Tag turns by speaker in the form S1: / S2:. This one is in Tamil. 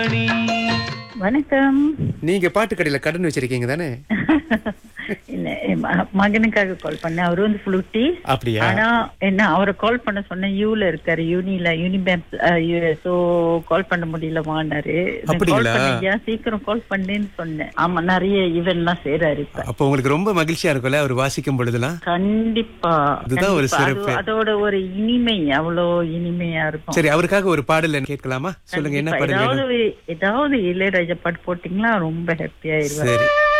S1: வணக்கம்
S2: நீங்க பாட்டு கடையில கடன் வச்சிருக்கீங்க தானே
S1: இல்ல என் ம- மகனுக்காக கால் பண்ணேன் அவரு வந்து ஃப்ளூட்டி
S2: அப்படியா
S1: ஆனா என்ன அவரை கால் பண்ண சொன்னேன் யூல இருக்காரு யூனில யூனிபேங்க் சோ கால் பண்ண முடியலமான்னாரு நான்
S2: அப்படிங்களா?
S1: call பண்ணேன், ஏன் சீக்கிரம் கால் பண்ணேன்னு சொன்னேன் ஆமா நிறைய ஈவென்ட் எல்லாம் செய்யறாரு இப்ப
S2: அப்ப உங்களுக்கு ரொம்ப மகிழ்ச்சியா இருக்கும்ல அவர் வாசிக்கும் பொழுதுலாம்
S1: கண்டிப்பா
S2: இதுதான் ஒரு
S1: கண்டிப்பா.
S2: சிறப்பு.
S1: அது- அதோட ஒரு இனிமை அவ்வளோ இனிமையா இருக்கும்
S2: சரி அவருக்காக ஒரு பாடல் கேட்கலாமா சொல்லுங்க என்ன
S1: கண்டிப்பா.
S2: பாடல் வேணும்
S1: ஏதாவது ஏதாவது இளையராஜா பாட்டு போட்டீங்களா ரொம்ப ஹாப்பியா ஆயிருவாரு
S2: சரி